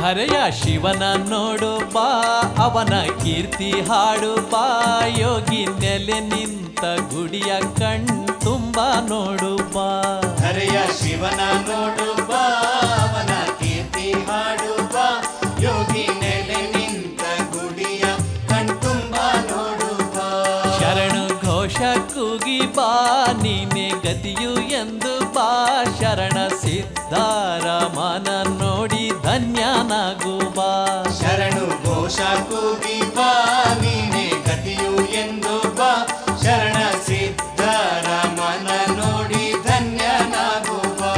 ಧರೆಯ ಶಿವನ ನೋಡು ಬಾ ಅವನ ಕೀರ್ತಿ ಹಾಡು ಬಾ ಯೋಗಿ ನೆಲೆ ನಿಂತ ಗುಡಿಯ ಕಣ್ ತುಂಬ ನೋಡು ಬಾ ಹರೆಯ ಶಿವನ ನೋಡು ಬಾ ಅವನ ಕೀರ್ತಿ ಹಾಡು ಬಾ ಯೋಗಿ ನೆಲೆ ನಿಂತ ಗುಡಿಯ ಕಣ್ತುಂಬ ನೋಡು ಬಾ ಶರಣು ಘೋಷ ಕೂಗಿ ಬಾ ನೀನೆ ಗತಿಯು ಎಂದು ಬಾ ಶರಣ ಸಿದ್ಧಾರಾಮನ ನೋಡಿ ಧನ್ಯನಾಗು ಬಾ ಶರಣು ಘೋಷ ಕೂಗಿ ಬಾ ನೀನೆ ಗತಿಯು ಎಂದು ಬಾ ಶರಣ ಸಿದ್ಧರಾಮನ ನೋಡಿ ಧನ್ಯನಾಗು ಬಾ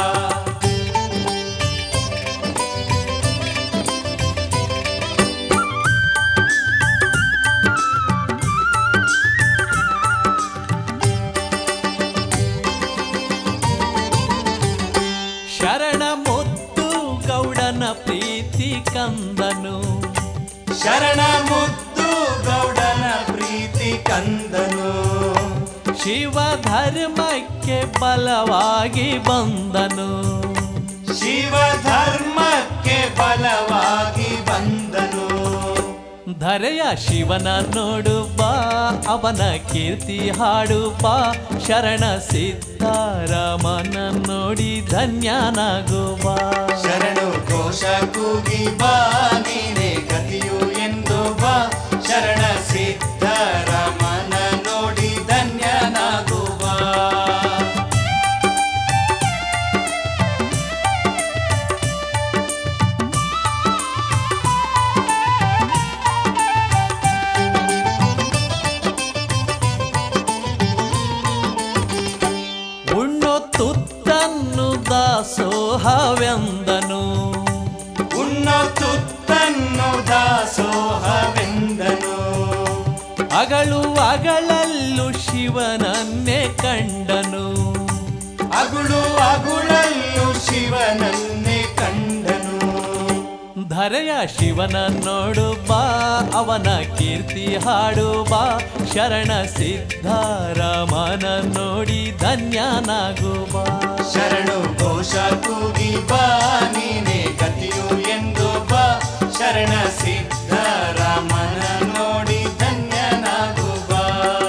ಶರಣ ಮುತ್ತು ಗೌಡನ ಪ್ರೀತಿ ಕಂದನು ಶರಣ ಮುದ್ದು ಗೌಡನ ಪ್ರೀತಿ ಕಂದನು ಶಿವ ಧರ್ಮಕ್ಕೆ ಬಲವಾಗಿ ಬಂದನು ಶಿವ ಧರ್ಮಕ್ಕೆ ಬಲವಾಗಿ ಬಂದನು ಧರೆಯ ಶಿವನ ನೋಡು ಬಾ ಅವನ ಕೀರ್ತಿ ಹಾಡು ಬಾ ಶರಣ ಸಿದ್ಧಾರಾಮನ ನೋಡಿ ಧನ್ಯನಾಗು ಬಾ ಶರಣು ಘೋಷ ಕೂಗಿ ಬಾ ನೀನೆ ಗತಿಯು ಎಂದು ಬಾ ಶರಣ ಸಿದ್ಧರಾಮನ ನೋಡಿ ಧನ್ಯನಾಗು ಬಾ ಉಣ್ಣೋ ತುತ್ತನ್ನು ದಾಸೋಹವೆಂದನು ಉಣ್ಣೋ ತುತ್ತನ್ನು ದಾಸೋಹವೆಂದನು ಅಗಳು ಅಗಳಲ್ಲೂ ಶಿವನನ್ನೇ ಕಂಡನು ಅಗುಳು ಅಗುಳಲ್ಲು ಶಿವನನ್ನೇ ಕಂಡನು ಧರೆಯ ಶಿವನ ನೋಡು ಬಾ ಅವನ ಕೀರ್ತಿ ಹಾಡು ಬಾ ಶರಣ ಸಿದ್ಧಾರಾಮನ ನೋಡಿ ಧನ್ಯನಾಗು ಬಾ ಶರಣು ಘೋಷ ಕೂಗಿ ಬಾ ನೀನೆ ಗತಿಯು ಎಂದು ಬಾ ಶರಣ ಸಿದ್ಧರಾಮನ ನೋಡಿ ಧನ್ಯನಾಗು ಬಾ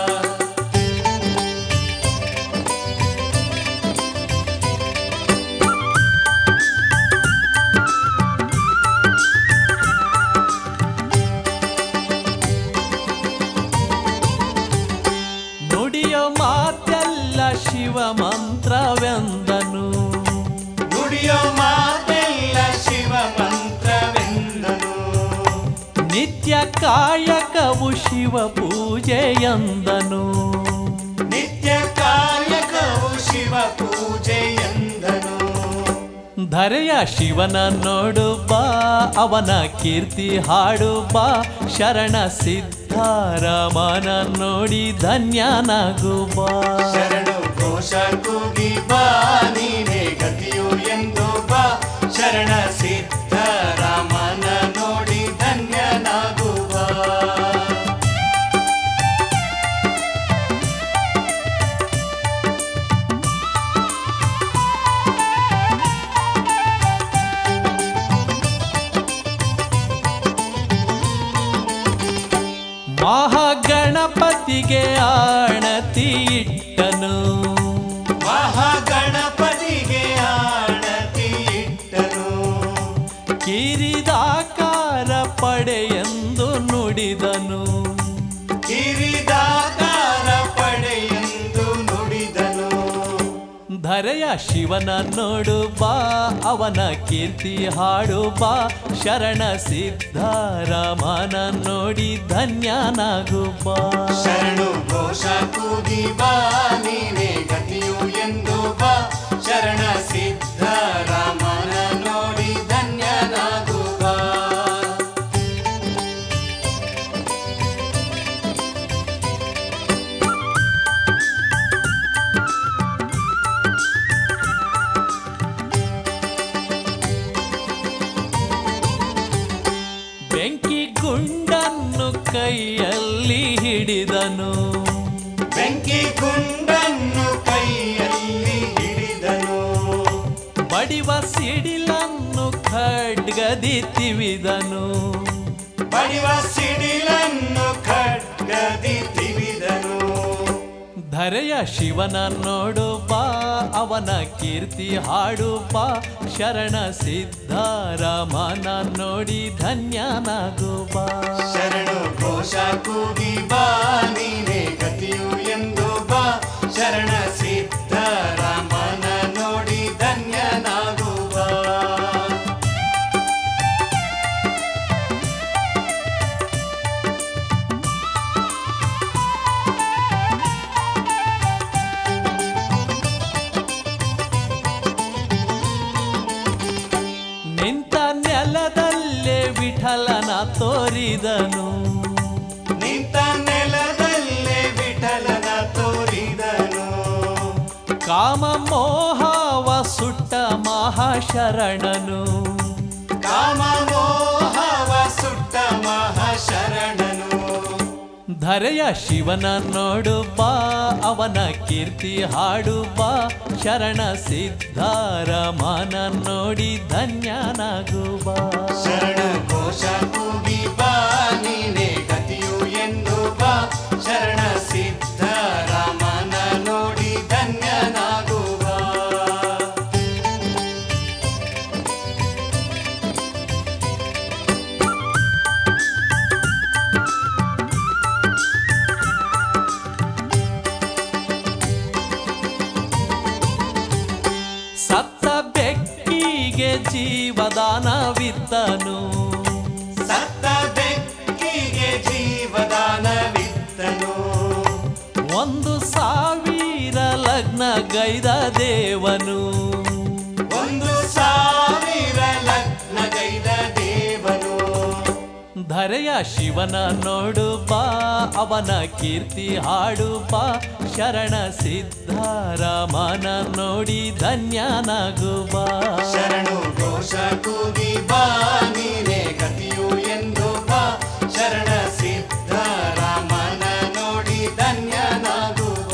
ನುಡಿಯೋ ಮಾತೆಲ್ಲ ಶಿವ ಮಂತ್ರವೆಂದನು ನುಡಿಯೋ ಮಾತೆಲ್ಲ ಶಿವ ಮಂತ್ರವೆಂದನು ನಿತ್ಯ ಕಾಯಕವು ಶಿವ ಪೂಜೆಯಂದನು ನಿತ್ಯ ಕಾಯಕವು ಶಿವ ಪೂಜೆ ಎಂದನು ಧರೆಯ ಶಿವನ ನೋಡು ಬಾ ಅವನ ಕೀರ್ತಿ ಹಾಡು ಬಾ ಶರಣ ಸಿದ್ಧಾರಾಮನ ನೋಡಿ ಧನ್ಯನಾಗು ಬಾ ಶರಣು ಘೋಷ ಕೂಗಿ ಬಾ ನೀನೆ ಗತಿಯು ಎಂದು ಬಾ ಶರಣ ಸಿದ್ಧರಾಮನ ನೋಡಿ ಧನ್ಯನಾಗು ಬಾ ಮಹಾಗಣಪತಿಗೆ ಆಣತಿ ಇಟ್ಟನು ಮಹಾಗಣಪತಿಗೆ ಆಣತಿ ಇಟ್ಟನು ಕಿರಿದಾಕಾರ ಪಡೆಯೆಂದು ನುಡಿದನು ಕಿರಿದಾಕಾರ ಪಡೆಯೆಂದು ನುಡಿದನು ಧರೆಯ ಶಿವನ ನೋಡು ಬಾ ಅವನ ಕೀರ್ತಿ ಹಾಡು ಬಾ ಶರಣ ಸಿದ್ಧಾರಾಮನ ನೋಡಿ ಧನ್ಯನಾಗು ಬಾ ಶರಣು ಘೋಷ ಕೂಗಿ ಬಾ ನೀನೆ ಗತಿಯು ಎಂದು ಬಾ ಶರಣ ಸಿದ್ಧರಾಮನ ನೋಡಿ ಧನ್ಯನಾಗು ಬಾ ಬೆಂಕಿ ಗುಂಡನ್ನು ಕೈಯಲ್ಲಿ ಹಿಡಿದನು ಬೆಂಕಿ ಗುಂಡನ್ನು ಕೈಯಲ್ಲಿ ಹಿಡಿದನು ಬಡಿವ ಸಿಡಿಲನ್ನು ಖಡ್ಗದಿಂದ ಖಡ್ಗದಿ ತಿವಿದನು ಬಡಿವ ಸಿಡಿಲನ್ನು ಖಡ್ಗದಿ ತಿವಿದನು ಧರೆಯ ಶಿವನ ನೋಡು ಬಾ ಅವನ ಕೀರ್ತಿ ಹಾಡು ಬಾ ಶರಣ ಸಿದ್ಧಾರಾಮನ ನೋಡಿ ಧನ್ಯನಾಗು ಬಾ ಶರಣು ಘೋಷ ಕೂಗಿ ಬಾ ನೀನೇ ಗತಿಯು ಎಂದು ಬಾ ಶರಣ ಸಿದ್ಧರಾಮನ ನೋಡಿ ಧನ್ಯನಾಗುವ ನಿಂತ ನೆಲದಲ್ಲೇ ವಿಠಲನ ತೋರಿದನು ನಿಂತ ನೆಲದಲ್ಲೇ ವಿಠಲನ ತೋರಿದನು ಕಾಮ ಮೋಹವ ಸುಟ್ಟ ಮಹಾಶರಣನು ಕಾಮ ಮೋಹವ ಸುಟ್ಟ ಮಹಾಶರಣನು ಧರೆಯ ಶಿವನ ನೋಡು ಬಾ ಅವನ ಕೀರ್ತಿ ಹಾಡು ಬಾ ಶರಣ ಸಿದ್ಧಾರಾಮನ ನೋಡಿ ಧನ್ಯನಾಗು ಬಾ ಶರಣ ಘೋಷ ಕೂಗಿ ಬಾ ನೀನೇ ಗತಿಯು ಎಂದು ಬಾ ಶರಣ ಸಿದ್ಧರಾಮನ ನೋಡಿ ಧನ್ಯನಾಗುವ ಸತ್ತ ಬೆಕ್ಕಿಗೆ ಜೀವದಾನವಿತ್ತನು ಸತ್ತ ಬೆಕ್ಕಿಗೆ ಜೀವದಾನವಿತ್ತನು ಒಂದು ಸಾವಿರ ಲಗ್ನ ಗೈದ ದೇವನು ಒಂದು ಸಾವಿರ ಲಗ್ನಗೈದ ದೇವನು ಧರೆಯ ಶಿವನ ನೋಡು ಬಾ ಅವನ ಕೀರ್ತಿ ಹಾಡು ಬಾ ಶರಣ ಸಿದ್ಧಾರಾಮನ ನೋಡಿ ಧನ್ಯನಾಗು ಬಾ ಶರಣು ಘೋಷ ಕೂಗಿ ಬಾ ನೀನೇ ಗತಿಯು ಎಂದು ಬಾ ಶರಣ ಸಿದ್ಧರಾಮನ ನೋಡಿ ಧನ್ಯನಾಗುವ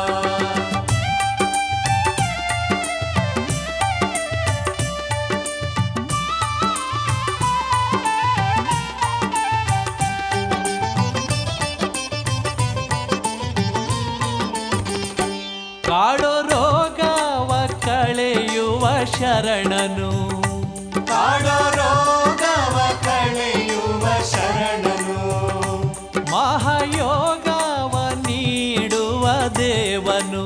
ಕಾಡೋ ರೋಗವ ಕಳೆಯುವ ಶರಣನು ಕಾಡೋ ರೋಗವ ಕಳೆಯುವ ಶರಣನು ಮಹಾಯೋಗವ ನೀಡುವ ದೇವನು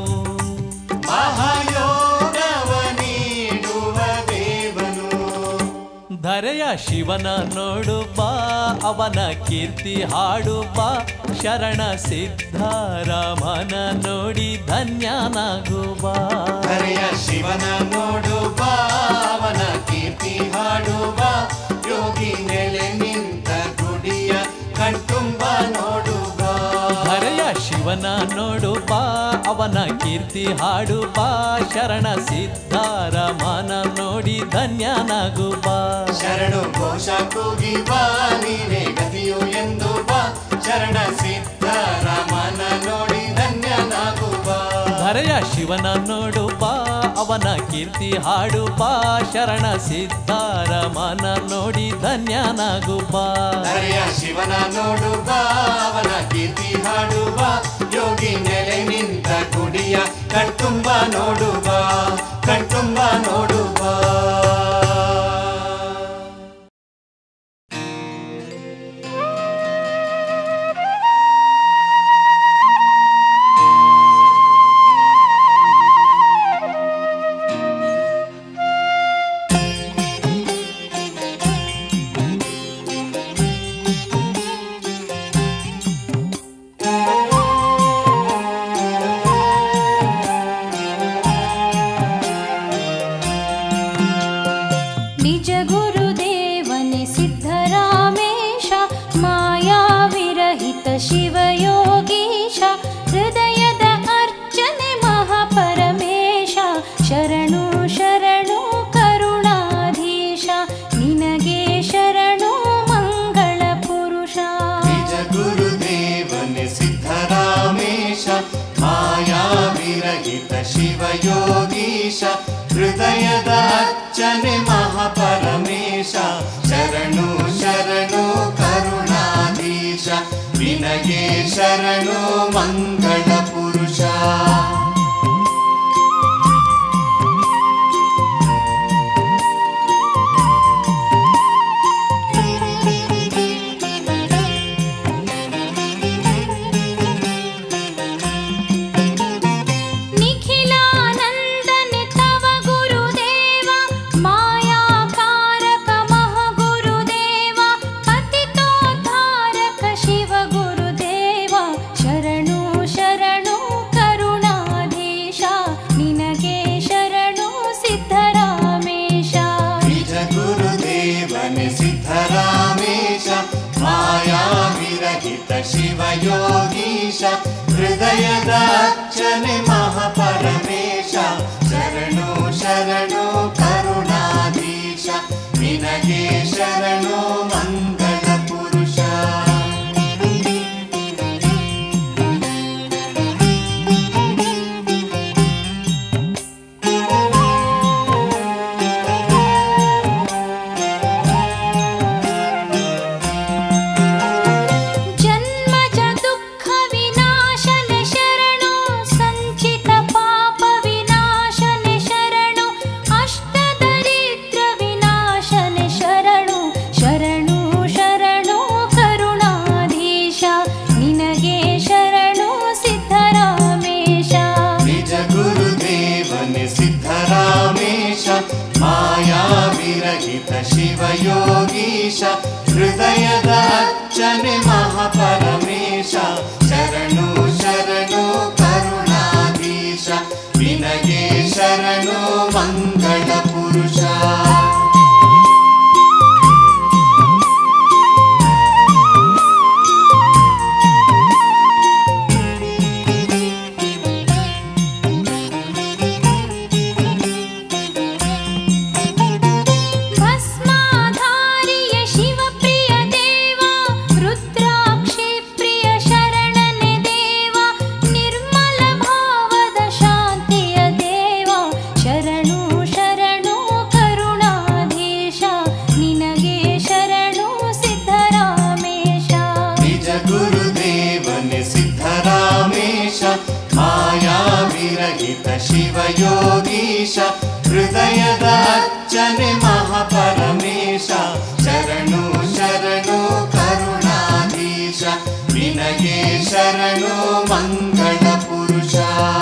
ಮಹಾಯೋಗವ ನೀಡುವ ದೇವನು ಧರೆಯ ಶಿವನ ನೋಡು ಬಾ ಅವನ ಕೀರ್ತಿ ಹಾಡು ಬಾ ಶರಣ ಸಿದ್ಧಾರಾಮನ ನೋಡಿ ಧನ್ಯನಾಗು ಬಾ ಹರೆಯ ಶಿವನ ನೋಡು ಬಾ ಅವನ ಕೀರ್ತಿ ಹಾಡು ಬಾ ಯೋಗಿ ನೆಲೆ ನಿಂತ ಗುಡಿಯ ಕಣ್ತುಂಬ ನೋಡು ಬಾ ಧರೆಯ ಶಿವನ ನೋಡು ಬಾ ಅವನ ಕೀರ್ತಿ ಹಾಡು ಬಾ ಶರಣ ಸಿದ್ಧಾರಾಮನ ನೋಡಿ ಧನ್ಯನಾಗು ಬಾ ಶರಣು ಘೋಷ ಕೂಗಿ ಬಾ ನೀನೇ ಗತಿಯು ಎಂದು ಬಾ ಶರಣ ಸಿದ್ಧರಾಮನ ನೋಡಿ ಧನ್ಯನಾಗು ಬಾ ಧರೆಯ ಶಿವನ ನೋಡು ಬಾ ಅವನ ಕೀರ್ತಿ ಹಾಡು ಬಾ ಶರಣ ಸಿದ್ಧಾರಾಮನ ನೋಡಿ ಧನ್ಯನಾಗು ಬಾ ಹರೆಯ ಶಿವನ ನೋಡು ಬಾ ಅವನ ಕೀರ್ತಿ ಹಾಡು ಬಾ ಯೋಗಿ ನೆಲೆ ನಿಂತ ಗುಡಿಯ ಕಣ್ತುಂಬ ನೋಡು ಬಾ ಕಣ್ತುಂಬ ನೋಡು ಬಾ ನಿಜ ಗುರುದೇವನೆ ಸಿದ್ಧರಾಮೇಶ ಮಾಯಾವಿರಹಿತ ಶಿವಯೋಗೀಶ ಹೃದಯದ ಅರ್ಚನೆ ಮಹಾಪರಮೇಶ ಶರಣು ಶರಣು ಕರುಣಾಧೀಶ ನಿನಗೆ ಶರಣು ಮಂಗಳ ಪುರುಷ ನಿಜ ಗುರುದೇವನೆ ಸಿದ್ಧರಾಮೇಶ ಮಾಯಾವಿರಹಿತ ವಿರಹಿತ ಶಿವಯೋಗೀಶ ಹೃದಯದ ಅರ್ಚನೆ ಮಹಾಪರಮೇಶ ಶರಣು ಶರಣು ಕರುಣಾಧೀಶ ವಿನಗೆ ಶರಣು ಮಂಗಳ ಪುರುಷ निखिलानन्दने तव गुरुदेव मायाकारक महगुरुदेव पतितोद्धारक शिव गुरुदेव शरणु शरणु करुणाधीश निनगे शरणु सिद्धरामेश ನಿಜ ಗುರುದೇವನೆ ಸಿದ್ಧರಾಮೇಶ ಮಾಯಾ ವಿರಹಿತ ಶಿವಯೋಗೀಶ ಹೃದಯದ ಅರ್ಚನೆ ಮಹಾಪರಮೇಶ ಶರಣು ಶರಣು ಕರುಣಾಧೀಶ ನಿನಗೆ ಶರಣು ಮಂಗಳ ಪುರುಷ जन्मज दुःख विनाशन शरणो सञ्चित पाप विनाशन शरणो अष्टदरिद्र विनाशन शरणो शरणु शरणु करुणाधीश निनगे शरणु सिद्धरामेश ನಿಜ ಗುರುದೇವನೆ ಸಿದ್ಧರಾಮೇಶ ಮಾಯಾ ವಿರಹಿತ ಶಿವಯೋಗೀಶ ಹೃದಯದ ಅರ್ಚನೆ ಮಹಾಪರಮೇಶ ಶರಣು ಶರಣು ಕರುಣಾಧೀಶ ವಿನಗೆ ಶರಣು ಮಂಗಳ ಪುರುಷ भस्माधारिय शिवप्रिय देवा रुद्राक्षि प्रिय शरणने देवा निर्मल भावद शान्तिय देवा शरणु शरणु करुणाधीश निनगे शरणु सिद्धरामेश ನಿಜ ಗುರುದೇವನೆ ಸಿದ್ಧರಾಮೇಶ ಮಾಯಾ ವಿರಹಿತ ಶಿವಯೋಗೀಶ ಹೃದಯದ ಅರ್ಚನೆ ಮಹಾಪರಮೇಶ ಶರಣು ಶರಣು ಕರುಣಾಧೀಶ ವಿನಗೆ ಶರಣು ಮಂಗಳ ಪುರುಷ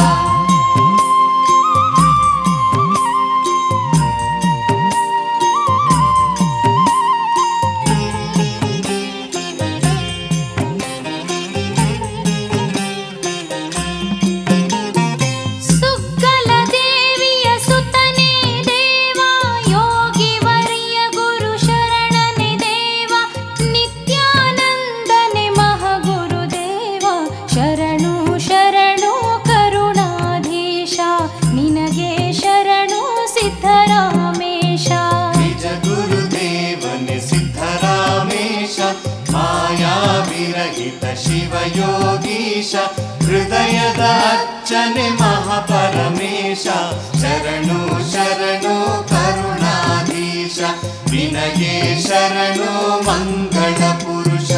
ಸುಗ್ಗಲ ದೇವಿಯ ಸುತನೇ ದೇವ ಯೋಗಿ ವರ್ಯ ಗುರು ಶರಣನೆ ದೇವ ನಿತ್ಯಾನಂದನೆ ಮಹಗುರು ದೇವ ಶರಣು ಶರಣು ಕರುಣಾಧೀಶ ನಿನಗೆ ಶರಣು ಸಿದ್ಧರಾಮೇಶ ನಿಜ ಗುರುದೇವನೆ ಸಿದ್ಧರಾಮೇಶ ಮಾಯಾ ವಿರಹಿತ ಶಿವಯೋಗೀಶ ಹೃದಯದ ಅರ್ಚನೆ ಮಹಾಪರಮೇಶ ಶರಣು ಶರಣು ಕರುಣಾಧೀಶ ವಿನಗೆ ಶರಣು ಮಂಗಳ ಪುರುಷ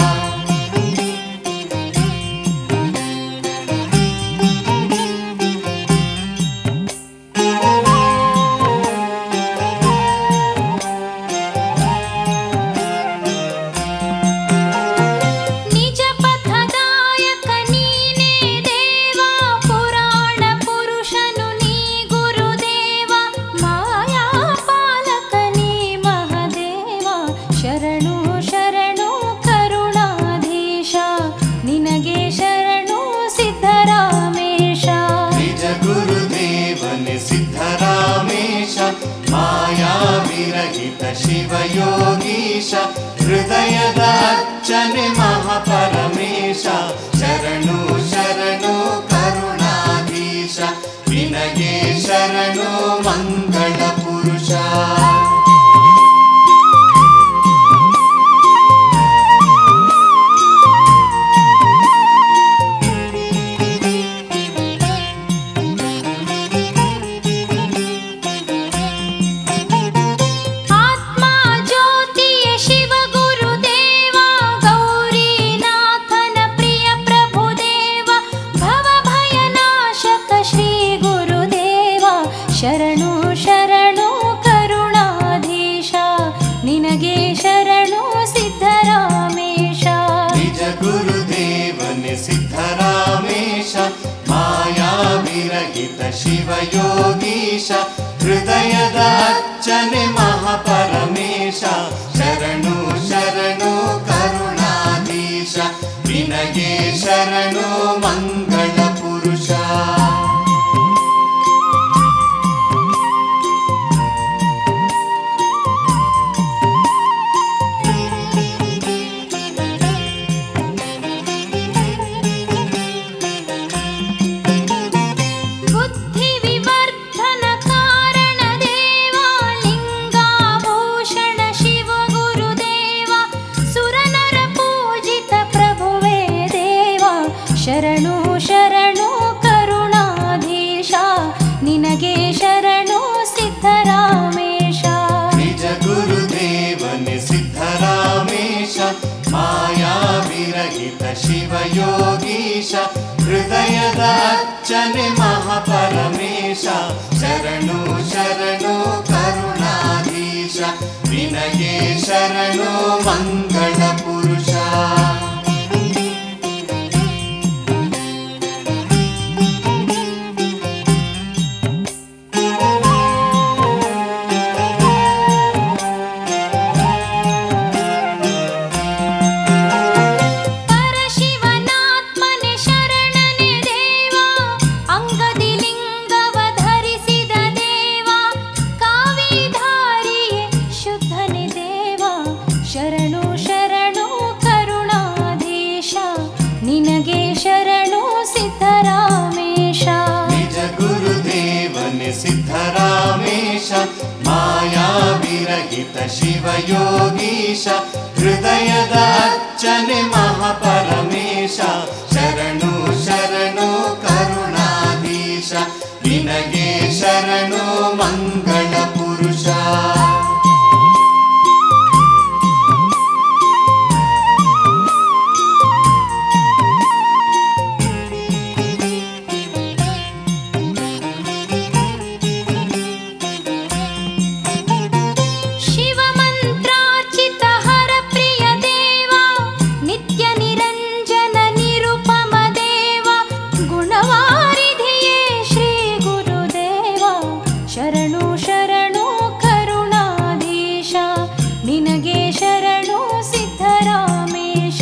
ನಿಜ ಪಥದಾಯಕ ನೀನೇ ದೇವ ಪುರಾಣ ಪುರುಷನು ನೀ ಗುರುದೇವ ಮಾಯಾ ಪಾಲಕ ನೀ ಮಹದೇವ ಶರಣು ಶರಣು ಕರುಣಾಧೀಶ ನಿನಗೆ ಶರಣು ಸಿದ್ಧರಾಮೇಶ ನಿಜ ಗುರುದೇವನೆ ಸಿದ್ಧರಾಮೇಶ ಮಾಯಾ ವಿರಹಿತ ಶಿವಯೋಗೀಶ ಹೃದಯದ ಅರ್ಚನೆ ಮಹಾಪರಮೇಶ ಶರಣು ಶರಣು ಕರುಣಾಧೀಶ ವಿನಗೆ ಶರಣು ಮಂಗಳ ಪುರುಷ ಶಿವಯೋಗೀಶ ಹೃದಯದ ಅರ್ಚನೆ ಮಹಾಪರಮೇಶ ಶರಣು ಶರಣು ಕರುಣಾಧೀಶ ನಿನಗೆ ಶರಣು ಮಂಗಳ ಪುರುಷ ಬುದ್ಧಿ ವಿವರ್ಧನ ಕಾರಣ ದೇವ ಲಿಂಗಾಭೂಷಣ ಶಿವ ಗುರುದೇವ ಸುರನರ ಪೂಜಿತ ಪ್ರಭುವೇ ದೇವ ಶರಣು ಶರಣು ಕರುಣಾಧೀಶ ನಿನಗೆ ಶರಣು ಸಿದ್ಧರಾಮೇಶ ನಿಜ ಗುರುದೇವನೆ ಸಿದ್ಧರಾಮೇಶ ಮಾಯಾ ವಿರಹಿತ ಶಿವಯೋಗೀಶ ಹೃದಯದ ಅರ್ಚನೆ ಮಹಾಪರಮೇಶ ಶರಣು ಶರಣು ಕರುಣಾಧೀಶ ನಿನಗೆ ಶರಣು ಮಂಗಳ ಪುರುಷ ಪರಶಿವನಾತ್ಮನೆ ಶರಣನೆ ದೇವ ಅಂಗದಿ ಲಿಂಗವ ಧರಿಸಿದ ದೇವ ಕಾವಿಧಾರಿಯೇ ಶುದ್ಧನೆ ದೇವ ಶರಣು ಶರಣು ಕರುಣಾಧೀಶ ನಿನಗೆ ಶರಣು ಸಿದ್ಧರಾಮೇಶ ನಿಜ ಗುರುದೇವನೆ ಸಿದ್ಧರಾಮೇಶ ಮಾಯಾ ವಿರಹಿತ ಶಿವಯೋಗೀಶ ಹೃದಯದ ಅರ್ಚನೆ ಮಹಾಪರಮೇಶ ಶರಣು ಶರಣು ಕರುಣಾಧೀಶ ನಿನಗೆ ಶರಣು ಮಂಗಳ ಪುರುಷ ಶಿವಮಂತ್ರಾರ್ಚಿತ ಹರಪ್ರಿಯ ದೇವ ನಿತ್ಯ ನಿರಂಜನ ನಿರುಪಮ ದೇವ ಗುಣವಾರಿಧಿಯೇ ಶ್ರೀ ಗುರುದೇವ ಶರಣು ಶರಣು ಕರುಣಾಧೀಶ ನಿನಗೆ ಶರಣು ಸಿದ್ಧರಾಮೇಶ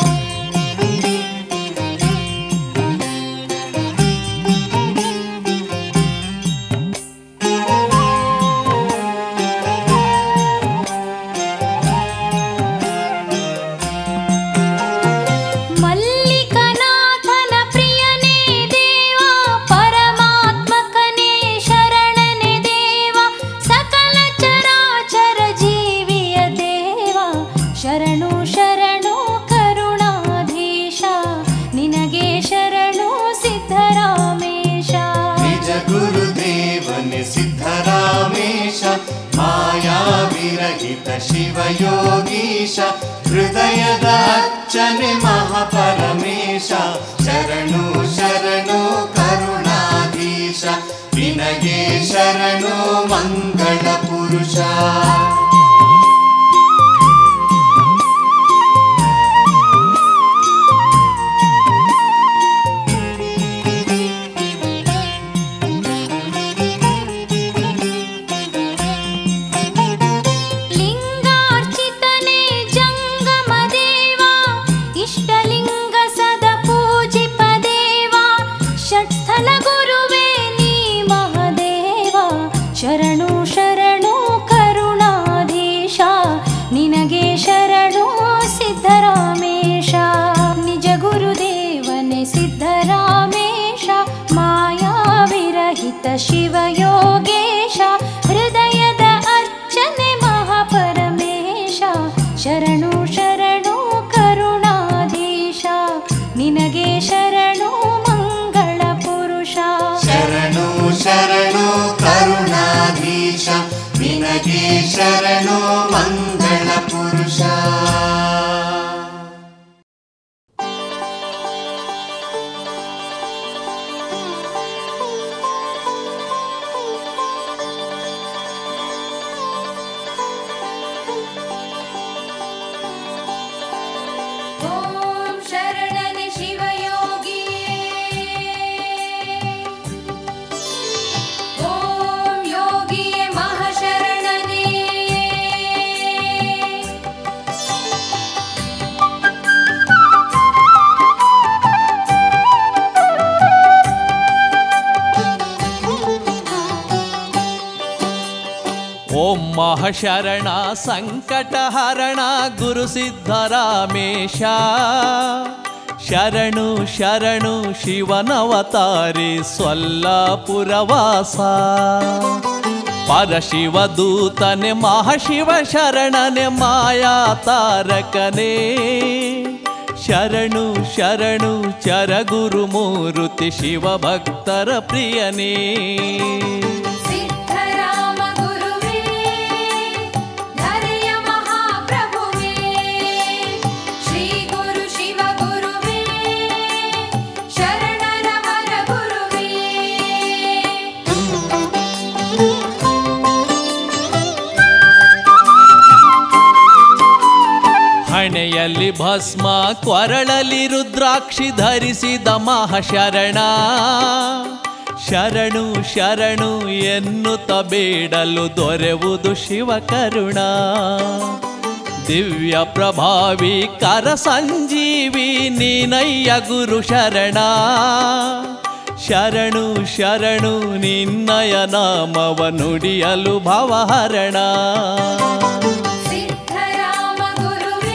ಮಲ್ಲಿಕನಾಥನ ಪ್ರಿಯನೇ ದೇವ ಪರಮಾತ್ಮಕನೇ ಶರಣನೆ ದೇವ ಸಕಲ ಚರಾಚರ ಜೀವಿಯ ದೇವ ಶರಣು ಶರಣು ಕರುಣಾಧೀಶ ನಿನಗೆ ಶರಣು ಸಿದ್ಧರಾಮೇಶ ನಿಜ ಗುರುದೇವನೆ ಸಿದ್ಧರಾಮೇಶ ಮಾಯಾ ವಿರಹಿತ ಶಿವಯೋಗೀಶ ಹೃದಯದ ಅರ್ಚನೆ ಮಹಾಪರಮೇಶ ಶರಣು ಶರಣು ಕರುಣಾಧೀಶ ನಿನಗೆ ಶರಣು ಮಂಗಳ ಪುರುಷ ಲಿಂಗಾರ್ಚಿತನೇ ಜಂಗಮ ದೇವ ಇಷ್ಟಲಿಂಗ ಸದ ಪೂಜಿಪ ದೇವ ಷಟ್ಸ್ಥಲ ಗುರುವೇ ನೀ ಮಹದೇವ ಶರಣು ಶರಣು ಕರುಣಾಧೀಶ ನಿನಗೆ ಶರಣು ಸಿದ್ಧರಾಮೇಶ ನಿಜ ಗುರುದೇವನೇ ಸಿದ್ಧರಾಮೇಶ ಮಾಯಾ ವಿರಹಿತ ಶಿವಯೋಗೇಶ ಹೃದಯದ ಅರ್ಚನೆ ಮಹಾಪರಮೇಶ ಶರಣು ಶರಣು ಕರುಣಾಧೀಶ ನಿನಗೆ ಶರಣು ಮಂಗಳ ಪುರುಷ ಶರಣು ಶರಣು ಕರುಣಾಧೀಶ ನಿನಗೆ ಶರಣು ಮಂಗಳ ಪುರುಷ ಓಂ ಶರಣನೆ ಶಿವಯೋಗಿಯೇ ಓಂ ಮಹಾಶರಣ ಸಂಕಟಹರಣ ಗುರು ಸಿದ್ಧರಾಮೇಶ ಶರಣು ಶರಣು ಶಿವನವತಾರಿ ಸ್ವಲ್ಲಾಪುರವಾಸ ಪರಶಿವದೂತನೆ ಮಹಾಶಿವ ಶರಣನೆ ಮಾಯಾ ತಾರಕನೇ ಶರಣು ಶರಣು ಚರಗುರು ಮೂರುತಿ ಶಿವ ಭಕ್ತರ ಪ್ರಿಯನೇ ಸಿದ್ಧರಾಮ ಗುರುವೇ ಧರೆಯ ಮಹಾಪ್ರಭುವೇ ಶ್ರೀ ಗುರು ಶಿವ ಗುರುವೇ ಶರಣರ ವರ ಗುರುವೇ ಹಣೆಯಲ್ಲಿ ಭಸ್ಮ ಕೊರಳಲ್ಲಿ ರುದ್ರಾಕ್ಷಿ ಧರಿಸಿದ ಮಹಾಶರಣ ಶರಣು ಶರಣು ಎನ್ನುತ್ತ ಬೇಡಲು ದೊರೆವುದು ಶಿವ ಕರುಣ ದಿವ್ಯ ಪ್ರಭಾವಿ ಕರ ಸಂಜೀವಿ ನೀನಯ್ಯ ಗುರು ಶರಣ ಶರಣು ಶರಣು ನಿನ್ನಯ ನಾಮವ ನುಡಿಯಲು ಭವಹರಣ ಸಿದ್ಧರಾಮ ಗುರುವೇ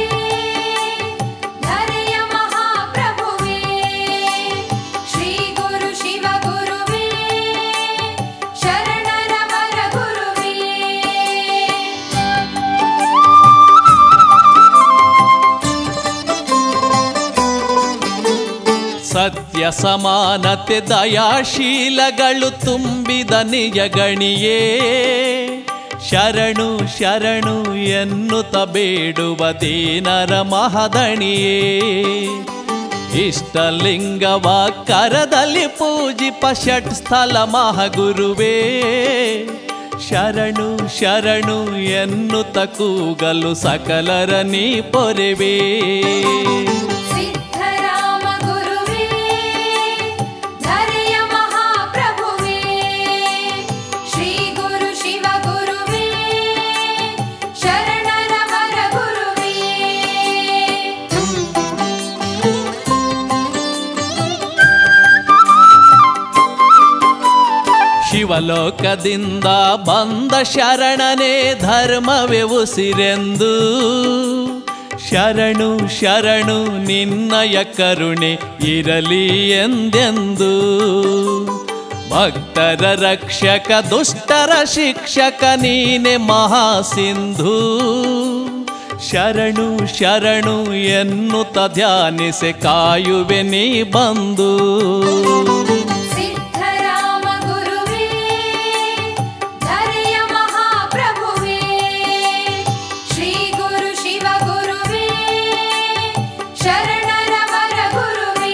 ಧರೆಯ ಮಹಾಪ್ರಭುವೇ ಶ್ರೀ ಗುರು ಶಿವ ಗುರುವೇ ಶರಣರ ವರ ಗುರುವೇ ಸತ್ಯ ಸಮಾನತೆ ದಯಾಶೀಲಗಳು ತುಂಬಿದ ನಿಜ ಗಣಿಯೇ ಶರಣು ಶರಣು ಎನ್ನುತ್ತ ಬೇಡುವ ದೀನರ ಮಹದಣಿಯೇ ಇಷ್ಟಲಿಂಗವ ಕರದಲ್ಲಿ ಪೂಜಿಪ ಷಟ್ ಸ್ಥಳ ಮಹಗುರುವೇ ಶರಣು ಶರಣು ಎನ್ನುತ್ತ ಕೂಗಲು ಸಕಲರ ನೀ ಪೊರೆವೇ ಸಿದ್ಧರಾಮ ಗುರುವೇ ಧರೆಯ ಮಹಾಪ್ರಭುವೇ ಶ್ರೀ ಗುರು ಶಿವ ಗುರುವೇ ಶರಣರ ವರ ಗುರುವೇ ಶಿವಲೋಕದಿಂದ ಬಂದ ಶರಣನೇ ಧರ್ಮವೇ ಉಸಿರೆಂದು ಶರಣು ಶರಣು ನಿನ್ನಯ ಕರುಣೆ ಇರಲಿ ಎಂದೆಂದು ಭಕ್ತರ ರಕ್ಷಕ ದುಷ್ಟರ ಶಿಕ್ಷಕ ನೀನೆ ಮಹಾಸಿಂಧು ಶರಣು ಶರಣು ಎನ್ನುತ್ತ ಧ್ಯಾನಿಸೆ ಕಾಯುವೆ ನೀ ಬಂದು ಸಿದ್ಧರಾಮ ಗುರುವೇ ಧರೆಯ ಮಹಾಪ್ರಭುವೇ ಶ್ರೀ ಗುರು ಶಿವ ಗುರುವೇ ಶರಣರ ವರ ಗುರುವೇ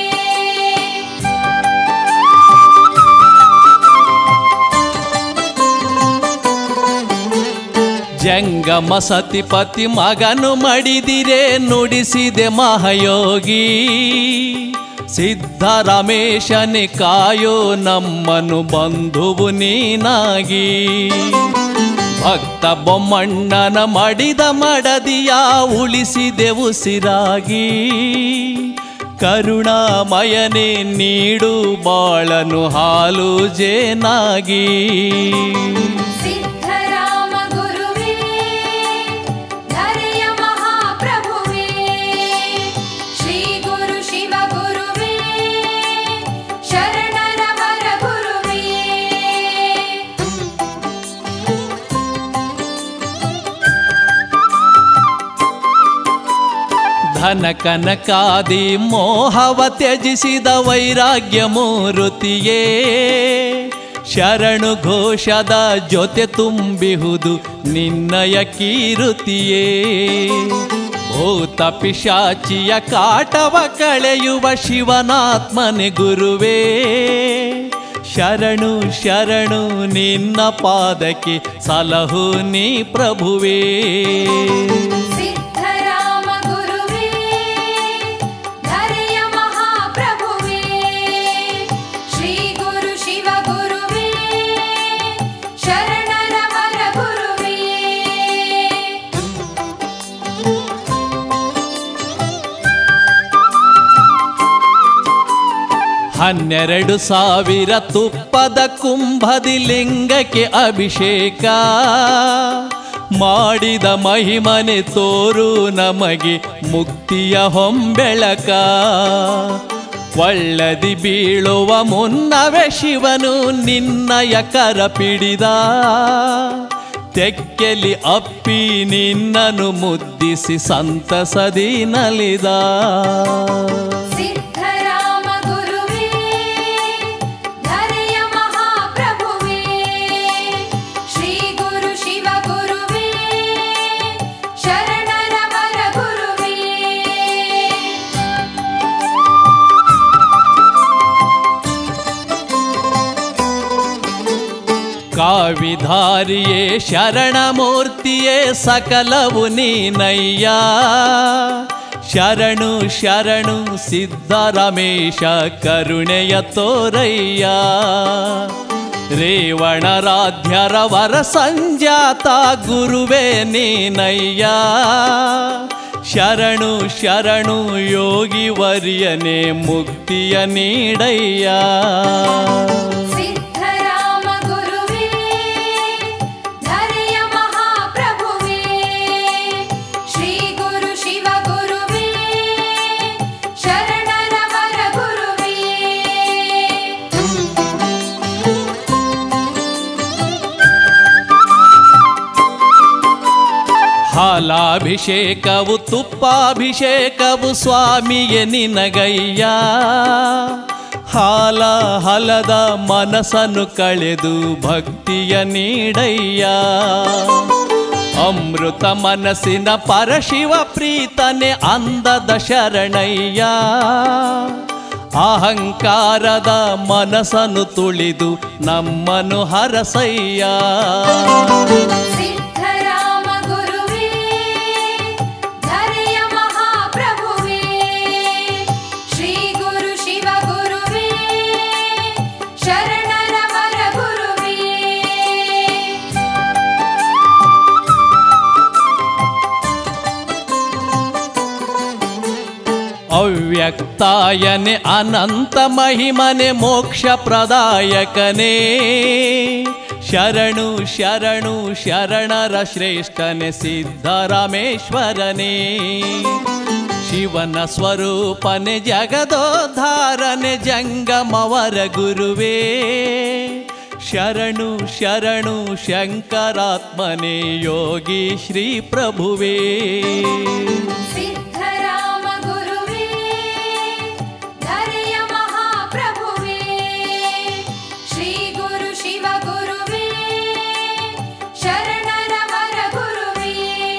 ಜಂಗಮ ಸತಿಪತಿ ಮಗನು ಮಡಿದಿರೆ ನುಡಿಸಿದೆ ಮಹಾಯೋಗಿ ಸಿದ್ಧರಮೇಶನೆ ಕಾಯೋ ನಮ್ಮನು ಬಂಧುವು ನೀನಾಗಿ ಭಕ್ತ ಬೊಮ್ಮಣ್ಣನ ಮಡಿದ ಮಡದಿಯ ಉಳಿಸಿದೆ ಉಸಿರಾಗಿ ಕರುಣಾಮಯನೇ ನೀಡು ಬಾಳನು ಹಾಲು ಜೇನಾಗಿ ಸಿದ್ಧರಾಮ ಗುರುವೇ ಧರೆಯ ಮಹಾಪ್ರಭುವೇ ಶ್ರೀ ಗುರು ಶಿವ ಗುರುವೇ ಶರಣರ ವರ ಗುರುವೇ ಧನ ಕನಕಾದಿ ಮೋಹವ ತ್ಯಜಿಸಿದ ವೈರಾಗ್ಯ ಮೂರುತಿಯೇ ಶರಣು ಘೋಷದ ಜೊತೆ ತುಂಬಿಹುದು ನಿನ್ನಯ ಕೀರುತಿಯೇ ಭೂತ ಪಿಶಾಚಿಯ ಕಾಟವ ಕಳೆಯುವ ಶಿವನಾತ್ಮನೆ ಗುರುವೇ ಶರಣು ಶರಣು ನಿನ್ನ ಪಾದಕ್ಕೆ ಸಲಹು ನೀ ಪ್ರಭುವೇ ಸಿದ್ಧರಾಮ ಗುರುವೇ ಧರೆಯ ಮಹಾಪ್ರಭುವೇ ಶ್ರೀ ಗುರು ಶಿವ ಗುರುವೇ ಶರಣರ ವರ ಗುರುವೇ ಹನ್ನೆರಡು ಸಾವಿರ ತುಪ್ಪದ ಕುಂಭದಿ ಲಿಂಗಕ್ಕೆ ಅಭಿಷೇಕ ಮಾಡಿದ ಮಹಿಮನೆ ತೋರು ನಮಗೆ ಮುಕ್ತಿಯ ಹೊಂಬೆಳಕ ಒಳ್ಳದಿ ಬೀಳುವ ಮುನ್ನವೇ ಶಿವನು ನಿನ್ನಯ ಕರ ಪಿಡಿದ ತೆಕ್ಕೆಲಿ ಅಪ್ಪಿ ನಿನ್ನನು ಮುದ್ದಿಸಿ ಸಂತಸದಿ ನಲಿದ ಸಿದ್ಧರಾಮ ಗುರುವೇ ಧರೆಯ ಮಹಾಪ್ರಭುವೇ ಶ್ರೀ ಗುರು ಶಿವ ಗುರುವೇ ಶರಣರ ವರ ಗುರುವೇ ಕಾವಿಧಾರಿಯೇ ಶರಣಮೂರ್ತಿಯೇ ಸಕಲವು ನೀನಯ್ಯ ಶರಣು ಶರಣು ಸಿದ್ಧರಮೇಶ ಕರುಣೆಯ ತೋರಯ್ಯ ರೇವಣರಾಧ್ಯರ ವರ ಸಂಜಾತ ಗುರುವೇ ನೀನಯ್ಯ ಶರಣು ಶರಣು ಯೋಗಿ ವರ್ಯನೆ ಮುಕ್ತಿಯ ನೀಡಯ್ಯ ಸಿದ್ಧರಾಮ ಗುರುವೇ ಧರೆಯ ಮಹಾಪ್ರಭುವೇ ಶ್ರೀ ಗುರು ಶಿವ ಗುರುವೇ ಶರಣರ ವರ ಗುರುವೇ ಹಾಲಾಭಿಷೇಕವು ತುಪ್ಪಾಭಿಷೇಕವು ಸ್ವಾಮಿಗೆ ನಿನಗಯ್ಯ ಹಾಲ ಹಲದ ಮನಸ್ಸನ್ನು ಕಳೆದು ಭಕ್ತಿಯ ನೀಡಯ್ಯ ಅಮೃತ ಮನಸ್ಸಿನ ಪರಶಿವ ಪ್ರೀತನೆ ಅಂದದ ಶರಣಯ್ಯ ಅಹಂಕಾರದ ಮನಸ್ಸನ್ನು ತುಳಿದು ನಮ್ಮನು ಹರಸಯ್ಯ ಸಿದ್ಧರಾಮ ಗುರುವೇ ಧರೆಯ ಮಹಾಪ್ರಭುವೇ ಶ್ರೀ ಗುರು ಶಿವ ಗುರುವೇ ಶರಣರ ವರ ಗುರುವೇ ಅವ್ಯಕ್ತಾಯನೆ ಅನಂತ ಮಹಿಮನೆ ಮೋಕ್ಷ ಪ್ರದಾಯಕನೇ ಶರಣು ಶರಣು ಶರಣರ ಶ್ರೇಷ್ಠನೆ ಸಿದ್ಧರಾಮೇಶ್ವರನೇ ಶಿವನ ಸ್ವರೂಪನೆ ಜಗದೋದ್ಧಾರನೆ ಜಂಗಮವರ ಗುರುವೇ ಶರಣು ಶರಣು ಶಂಕರಾತ್ಮನೆ ಯೋಗಿ ಶ್ರೀ ಪ್ರಭುವೇ ಸಿದ್ಧರಾಮ ಗುರುವೇ ಧರೆಯ ಮಹಾಪ್ರಭುವೇ ಶ್ರೀ ಗುರು ಶಿವ ಗುರುವೇ ಶರಣರ ವರ ಗುರುವೇ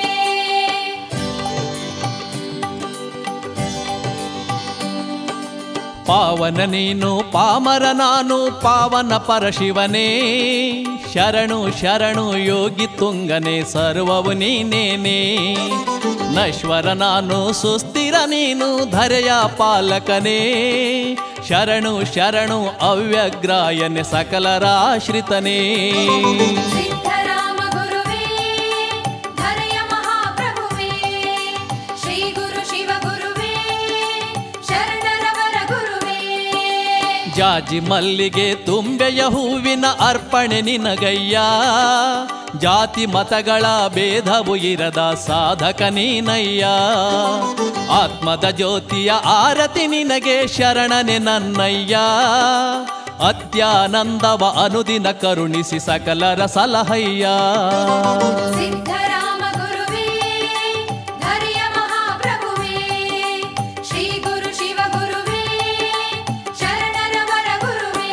ಪಾವನ ನೀನು ಪಾಮರ ನಾನು ಪಾವನ ಪರಶಿವನೇ ಶರಣು ಶರಣು ಯೋಗಿ ತುಂಗನೆ ಸರ್ವವು ನೀನೇನೆ ನಶ್ವರ ನಾನು ಸುಸ್ಥಿರ ನೀನು ಧರೆಯ ಪಾಲಕನೇ ಶರಣು ಶರಣು ಅವ್ಯಗ್ರಾಯನೆ ಸಕಲರ ಆಶ್ರಿತನೇ ಸಿದ್ಧರಾಮ ಗುರುವೇ ಧರೆಯ ಮಹಾಪ್ರಭುವೇ ಶ್ರೀ ಗುರು ಶಿವ ಗುರುವೇ ಶರಣರ ವರ ಗುರುವೇ ಜಾಜಿ ಮಲ್ಲಿಗೆ ತುಂಬೆಯ ಹೂವಿನ ಅರ್ಪಣೆ ನಿನಗಯ್ಯ ಜಾತಿ ಮತಗಳ ಭೇದವು ಇರದ ಸಾಧಕ ನೀನಯ್ಯ ಆತ್ಮದ ಜ್ಯೋತಿಯ ಆರತಿ ನಿನಗೆ ಶರಣನೆ ನನ್ನಯ್ಯ ಅತ್ಯಾನಂದವ ಅನುದಿನ ಕರುಣಿಸಿ ಸಕಲರ ಸಲಹಯ್ಯ ಸಿದ್ಧರಾಮ ಗುರುವೇ ಧರೆಯ ಮಹಾಪ್ರಭುವೇ ಶ್ರೀ ಗುರು ಶಿವ ಗುರುವೇ ಶರಣರ ವರ ಗುರುವೇ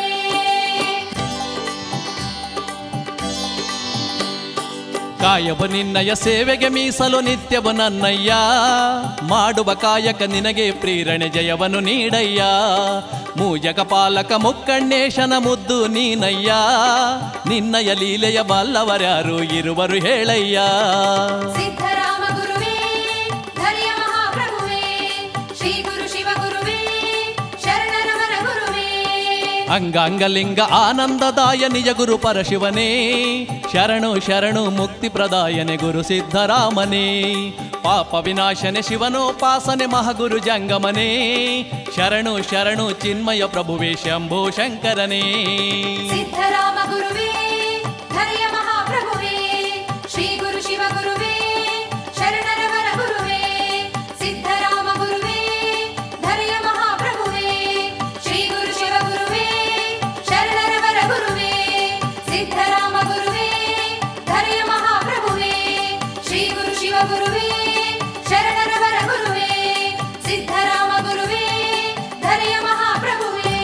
ಕಾಯವ ನಿನ್ನಯ ಸೇವೆಗೆ ಮೀಸಲು ನಿತ್ಯವು ನನ್ನಯ್ಯ ಮಾಡುವ ಕಾಯಕ ನಿನಗೆ ಪ್ರೇರಣೆ ಜಯವನ್ನು ನೀಡಯ್ಯ ಮೂಜಕ ಪಾಲಕ ಮುಕ್ಕಣ್ಣೇಶನ ಮುದ್ದು ನೀನಯ್ಯ ನಿನ್ನಯ ಲೀಲೆಯ ಬಲ್ಲವರ್ಯಾರು ಇರುವರು ಹೇಳಯ್ಯ ಸಿದ್ಧರಾಮ ಗುರುವೇ ಧರೆಯ ಮಹಾಪ್ರಭುವೇ ಶ್ರೀ ಗುರು ಶಿವ ಗುರುವೇ ಶರಣರ ವರ ಗುರುವೇ ಅಂಗಾಂಗಲಿಂಗ ಆನಂದದಾಯ ನಿಜ ಗುರು ಪರಶಿವನೇ ಶರಣು ಶರಣು ಮುಕ್ತಿ ಪ್ರದಾಯನೆ ಗುರು ಸಿದ್ಧರಾಮನೇ ಪಾಪ ವಿನಾಶನೆ ಶಿವನೋಪಾಸನೆ ಮಹಗುರು ಜಂಗಮನೇ ಶರಣು ಶರಣು ಚಿನ್ಮಯ ಪ್ರಭುವೇ ಶಂಭೋ ಶಂಕರನೇ ಸಿದ್ಧರಾಮ ಗುರುವೇ ಧರೆಯ ಮಹಾಪ್ರಭುವೇ ಶ್ರೀ ಗುರು ಶಿವ ಗುರುವೇ ಶರಣರ ವರ ಗುರುವೇ ಸಿದ್ಧರಾಮ ಗುರುವೇ ಧರೆಯ ಮಹಾಪ್ರಭುವೇ ಶ್ರೀ ಗುರು ಶಿವ ಗುರುವೇ ಶರಣರ ವರ ಗುರುವೇ ಸಿದ್ಧರಾಮ ಗುರುವೇ ಧರೆಯ ಮಹಾಪ್ರಭುವೇ ಶ್ರೀ ಗುರು ಶಿವ ಗುರುವೇ ಶರಣರ ವರ ಗುರುವೇ ಸಿದ್ಧರಾಮ ಗುರುವೇ ಧರೆಯ ಮಹಾಪ್ರಭುವೇ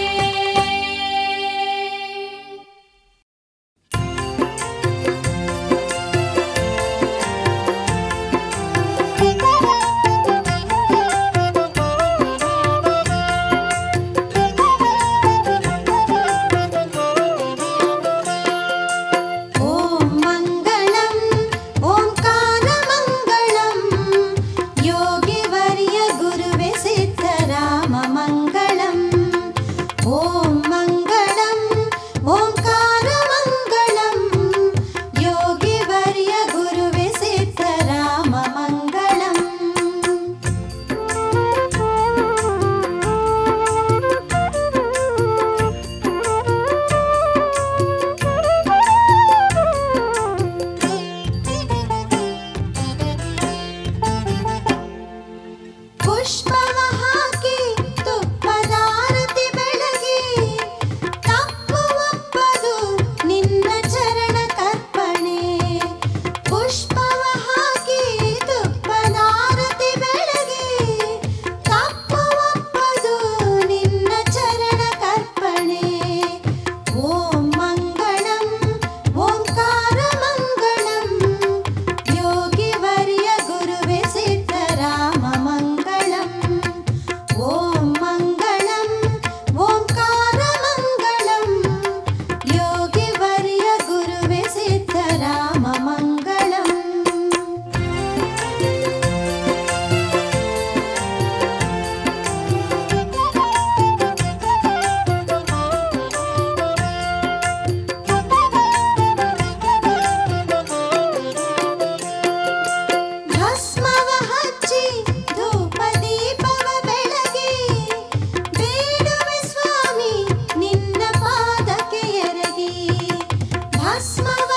ॐ मङ्गलम् ओङ्कारमङ्गलम् योगिवर्य गुरुवे सिद्धराम मङ्गलम् ॐ मङ्गलम् ओङ्कारमङ्गलम् योगिवर्य गुरुवे सिद्धराम मङ्गलम् ಪುಷ್ಪವ ಹಾಕಿ ತುಪ್ಪದಾರತಿ ಬೆಳಗಿ ತಪ್ಪು ಒಪ್ಪದು ನಿನ್ನ ಚರಣ ಕರ್ಪಣೆ ಪುಷ್ಪವ ಹಾಕಿ ತುಪ್ಪದಾರತಿ ಬೆಳಗಿ ತಪ್ಪು ಒಪ್ಪದು ನಿನ್ನ ಚರಣ ಕರ್ಪಣೆ ಓಂ ಮಂಗಳಂ ಓಂಕಾರ ಮಂಗಳಂ ಯೋಗಿವರ್ಯ ಗುರುವೆ ಸಿದ್ಧರಾಮ ಮಂಗಳಂ ಓಂ ಮಂಗಳಂ ಓಂಕಾರ ಮಂಗಳಂ ಯೋಗಿವರ್ಯ ಗುರುವೆ ಸಿದ್ಧರಾಮ ಮಂಗಳಂ ಭಸ್ಮವ ಹಚ್ಚಿ ಧೂಪ ದೀಪವ ಬೆಳಗಿ ಬೇಡುವೆ ಸ್ವಾಮಿ ನಿನ್ನ ಪಾದಕ್ಕೆ ಎರಗಿ ಭಸ್ಮವ